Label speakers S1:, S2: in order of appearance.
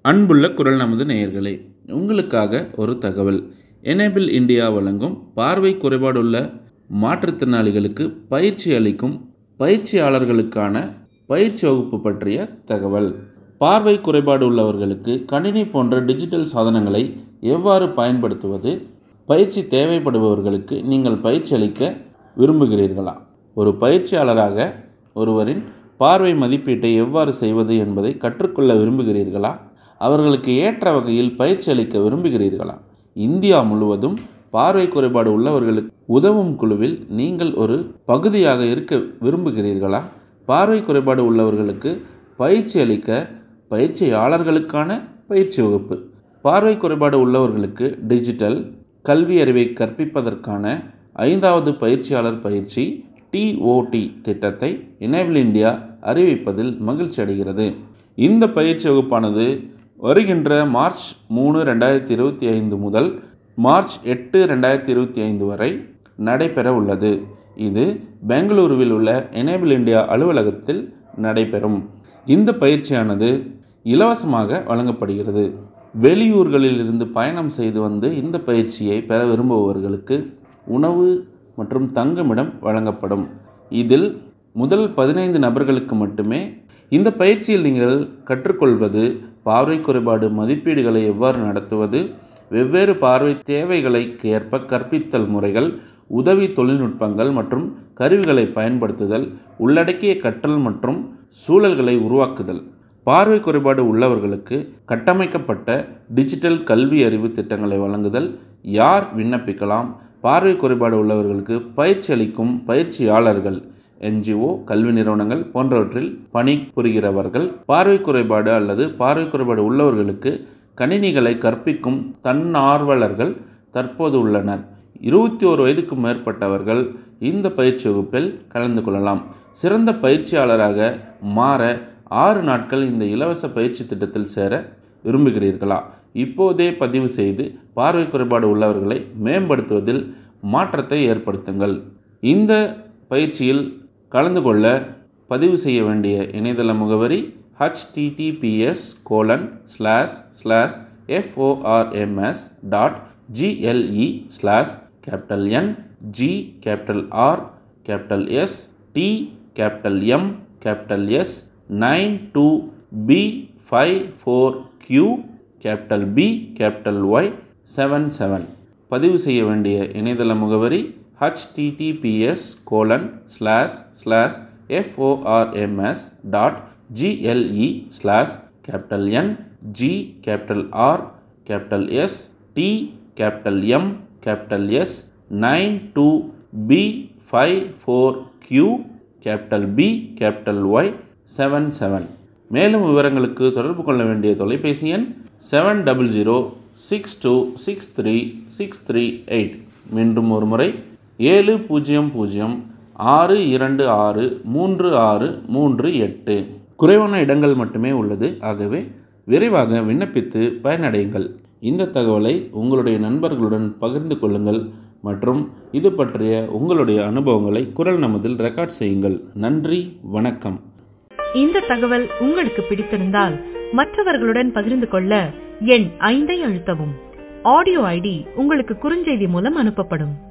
S1: அன்புள்ள குரல் நமது நேயர்களே உங்களுக்காக ஒரு தகவல் எனேபிள் இந்தியா வழங்கும் பார்வை குறைபாடுள்ள மாற்றுத்திறனாளிகளுக்கு பயிற்சி அளிக்கும் பயிற்சியாளர்களுக்கான பயிற்சி வகுப்பு பற்றிய தகவல் பார்வை குறைபாடு உள்ளவர்களுக்கு கணினி போன்ற டிஜிட்டல் சாதனங்களை எவ்வாறு பயன்படுத்துவது பயிற்சி தேவைப்படுபவர்களுக்கு நீங்கள் பயிற்சி அளிக்க விரும்புகிறீர்களா ஒரு பயிற்சியாளராக ஒருவரின் பார்வை மதிப்பீட்டை எவ்வாறு செய்வது என்பதை கற்றுக்கொள்ள விரும்புகிறீர்களா அவர்களுக்கு ஏற்ற வகையில் பயிற்சி அளிக்க விரும்புகிறீர்களா இந்தியா முழுவதும் பார்வை குறைபாடு உள்ளவர்களுக்கு உதவும் குழுவில் நீங்கள் ஒரு பகுதியாக இருக்க விரும்புகிறீர்களா பார்வை குறைபாடு உள்ளவர்களுக்கு பயிற்சி அளிக்க பயிற்சியாளர்களுக்கான பயிற்சி வகுப்பு பார்வை குறைபாடு உள்ளவர்களுக்கு டிஜிட்டல் கல்வி அறிவை கற்பிப்பதற்கான ஐந்தாவது பயிற்சியாளர் பயிற்சி டிஓடி திட்டத்தை எனேபிள் இந்தியா அறிவிப்பதில் மகிழ்ச்சி அடைகிறது இந்த பயிற்சி வகுப்பானது வருகின்ற மார்ச் மூணு ரெண்டாயிரத்தி இருபத்தி ஐந்து முதல் மார்ச் எட்டு ரெண்டாயிரத்தி இருபத்தி ஐந்து வரை நடைபெற உள்ளது இது பெங்களூருவில் உள்ள எனேபிள் இந்தியா அலுவலகத்தில் நடைபெறும் இந்த பயிற்சியானது இலவசமாக வழங்கப்படுகிறது வெளியூர்களில் இருந்து பயணம் செய்து வந்து இந்த பயிற்சியை பெற விரும்புபவர்களுக்கு உணவு மற்றும் தங்குமிடம் வழங்கப்படும் இதில் முதல் பதினைந்து நபர்களுக்கு மட்டுமே இந்த பயிற்சியில் நீங்கள் கற்றுக்கொள்வது பார்வை குறைபாடு மதிப்பீடுகளை எவ்வாறு நடத்துவது வெவ்வேறு பார்வை தேவைகளுக்கு ஏற்ப கற்பித்தல் முறைகள் உதவி தொழில்நுட்பங்கள் மற்றும் கருவிகளை பயன்படுத்துதல் உள்ளடக்கிய கற்றல் மற்றும் சூழல்களை உருவாக்குதல் பார்வை குறைபாடு உள்ளவர்களுக்கு கட்டமைக்கப்பட்ட டிஜிட்டல் கல்வி அறிவு திட்டங்களை வழங்குதல் யார் விண்ணப்பிக்கலாம் பார்வை குறைபாடு உள்ளவர்களுக்கு பயிற்சி அளிக்கும் பயிற்சியாளர்கள் என்ஜிஓ கல்வி நிறுவனங்கள் போன்றவற்றில் பணிபுரிகிறவர்கள் பார்வை குறைபாடு அல்லது பார்வை குறைபாடு உள்ளவர்களுக்கு கணினிகளை கற்பிக்கும் தன்னார்வலர்கள் தற்போது உள்ளனர் இருபத்தி ஓரு வயதுக்கு மேற்பட்டவர்கள் இந்த பயிற்சி வகுப்பில் கலந்து கொள்ளலாம் சிறந்த பயிற்சியாளராக மாற ஆறு நாட்கள் இந்த இலவச பயிற்சி திட்டத்தில் சேர விரும்புகிறீர்களா இப்போதே பதிவு செய்து பார்வை குறைபாடு உள்ளவர்களை மேம்படுத்துவதில் மாற்றத்தை ஏற்படுத்துங்கள் இந்த பயிற்சியில் கலந்து கொள்ள பதிவு செய்ய வேண்டிய இணையதள முகவரி HTTPS colon slash slash FORMS dot GLE slash capital N G capital R capital S T capital M capital S nine two P five four Q capital P capital Y seven seven பதிவு செய்ய வேண்டிய இணையதள முகவரி HTTPS colon slash slash FORMS dot GLE slash capital N G capital R capital S T capital M capital S nine two P five four Q capital P capital Y seven seven மேலும் விவரங்களுக்கு தொடர்பு கொள்ள வேண்டிய தொலைபேசி எண் seven double zero six two six three six three eight மீண்டும் ஒரு முறை ஏழு பூஜ்ஜியம் பூஜ்ஜியம் ஆறு இரண்டு ஆறு மூன்று ஆறு மூன்று எட்டு குறைவான இடங்கள் மட்டுமே உள்ளது ஆகவே விரைவாக விண்ணப்பித்து பயனடையுங்கள் இந்த தகவலை உங்களுடைய நண்பர்களுடன் பகிர்ந்து கொள்ளுங்கள் மற்றும் இது பற்றிய உங்களுடைய அனுபவங்களை குரல் நமதில் ரெக்கார்ட் செய்யுங்கள் நன்றி வணக்கம்
S2: இந்த தகவல் உங்களுக்கு பிடித்திருந்தால் மற்றவர்களுடன் பகிர்ந்து கொள்ள எண் ஐந்தை அழுத்தவும் ஆடியோ ஐடி உங்களுக்கு குறுஞ்செய்தி மூலம் அனுப்பப்படும்